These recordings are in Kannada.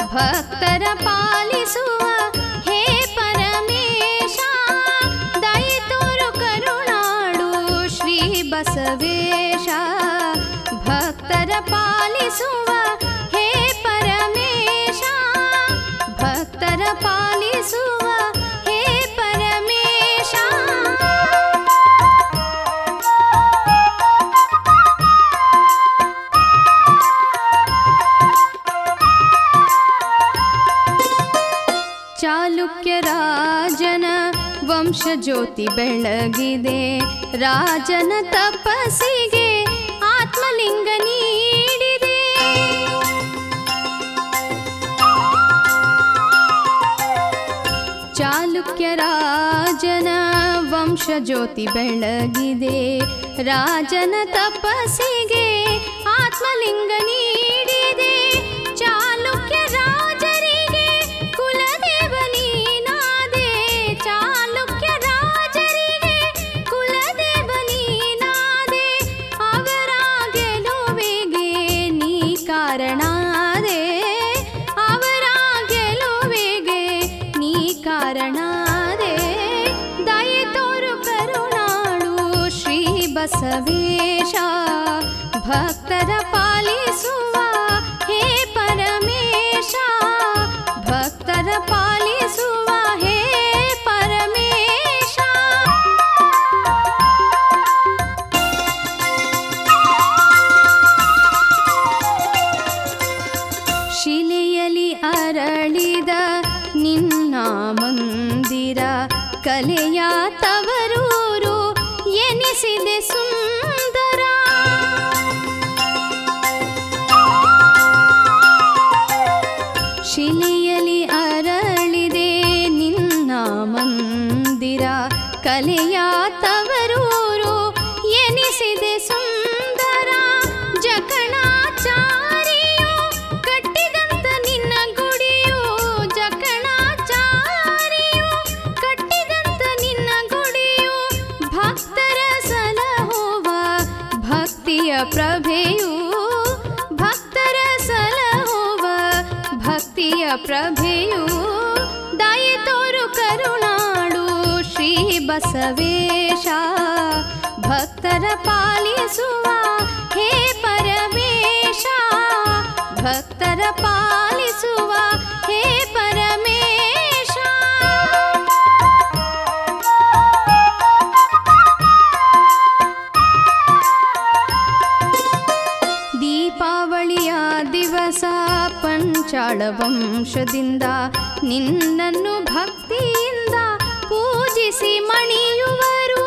ಭಕ್ತರ ಪಾಲಿಸುವ ಹೇ ಪರಮೇಶ ದಯೆ ತೋರು ಕರುಣಾಡು ಶ್ರೀ ಬಸವೇಶ ಭಕ್ತರ ಪಾಲಿಸುವ ಹೇ ಪರಮೇಶ ಭಕ್ತರ ಪಾಲಿಸುವ ಹೇ ಪರಮೇಶ ಚಾಲುಕ್ಯ ರಾಜನ ವಂಶ ಜ್ಯೋತಿ ಬೆಳಗಿದೆ ರಾಜನ ತಪಸ್ಸಿಗೆ ಆತ್ಮಲಿಂಗ ನೀಡಿದೆ ಚಾಲುಕ್ಯ ರಾಜನ ವಂಶ ಜ್ಯೋತಿ ಬೆಳಗಿದೆ ರಾಜನ ತಪಸ್ಸಿಗೆ ಆತ್ಮಲಿಂಗ ನೀಡಿದೆ ಚಾಲುಕ್ಯ ರಾಜರಿಗೆ ಕುಲದೇವ ನೀನಾದೆ ಚಾಲುಕ್ಯ ರಾಜರಿಗೆ ಕುಲದೇವ ನೀನಾದೆ ಅವರ ಗೆಲುವಿಗೆ ನೀ ಕಾರಣಾದೆ ಅವರ ಗೆಲುವಿಗೆ ನೀ ಕಾರಣಾದೆ ದಯೆ ತೋರು ಕರುಣಾಳು ಶ್ರೀ ಬಸವೇಶ ಭಕ್ತರ ಪಾಲಿಸುವ ಹೇ ಪರಮೇಶ ಭಕ್ತರ ಪಾಲಿಸುವ ಹೇ ಪರಮೇಶ ಶಿಲೆಯಲಿ ಅರಳಿದ ನಿನ್ನ ಮಂದಿರ ಕಲೆಯ ತವರೂರು ಎನಿಸಿದೆ ಸುಂದರ ಶಿಲೆಯಲಿ ಅರಳಿದೆ ನಿನ್ನ ಮಂದಿರ ಕಲೆಯ ತವರೂರು ಎನಿಸಿದೆ ಸುಂದರ ಜಕಣಾಚಾರಿಯು ಕಟ್ಟಿದಂತ ನಿನ್ನ ಗುಡಿಯು ಜಕಣಾಚಾರಿಯು ಕಟ್ಟಿದಂತ ನಿನ್ನ ಗುಡಿಯು ಭಕ್ತರ ಸಲಹುವ ಭಕ್ತಿಯ ಪ್ರಭೆಯು ಭಕ್ತರ ಸಲಹುವ ಭಕ್ತಿಯ ಪ್ರಭೆಯು ದಯೆ ತೋರು ಕರುಣಾಡು ಶ್ರೀ ಬಸವೇಶ ಭಕ್ತರ ಪಾಲಿಸುವ ಹೇ ಪರಮೇಶ ಭಕ್ತರ ಪಾಲಿಸುವ ಹೇ ಪರಮೇಶ ದೀಪಾವಳಿಯ ದಿವಸ ಪಂಚಾಳ ವಂಶದಿಂದ ನಿನ್ನನ್ನು ಭಕ್ತಿಯಿಂದ ಪೂಜಿಸಿ ಮಣಿಯುವರು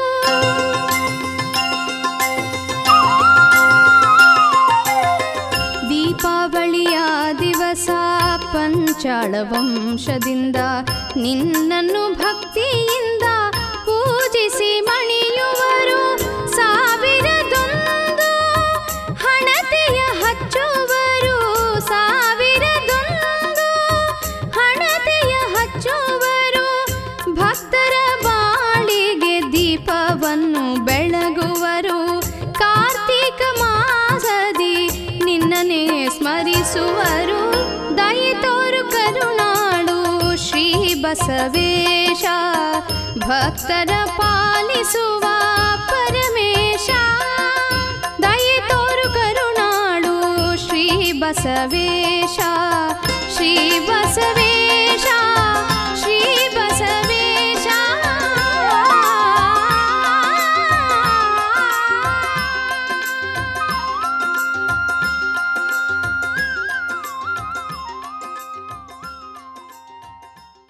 ದೀಪಾವಳಿಯ ದಿವಸ ಪಂಚಾಳ ವಂಶದಿಂದ ನಿನ್ನನ್ನು ಭಕ್ತಿಯಿಂದ ಪೂಜಿಸಿ ಮಣಿಯುವರು ಸಾವಿರದೊಂದು ಹಣತೆಯ ಹಚ್ಚುವರು ಸಾವಿರದೊಂದು ಹಣತೆಯ ಹಚ್ಚುವರು ಭಕ್ತರ ಬಾಳಿಗೆ ದೀಪವನ್ನು ಬೆಳಗುವರು ಕಾರ್ತೀಕ ಮಾಸದಿ ನಿನ್ನನೇ ಸ್ಮರಿಸುವರು ದಯೆ ತೋರು ಕರುಣಾಡು ಶ್ರೀ ಬಸವೇಶ ಭಕ್ತರ ಪಾಲಿಸುವ ಪರಮೇಶ ದಯೆ ತೋರು ಕರುಣಾಡು ಶ್ರೀ ಬಸವೇಶ ಶ್ರೀ ಬ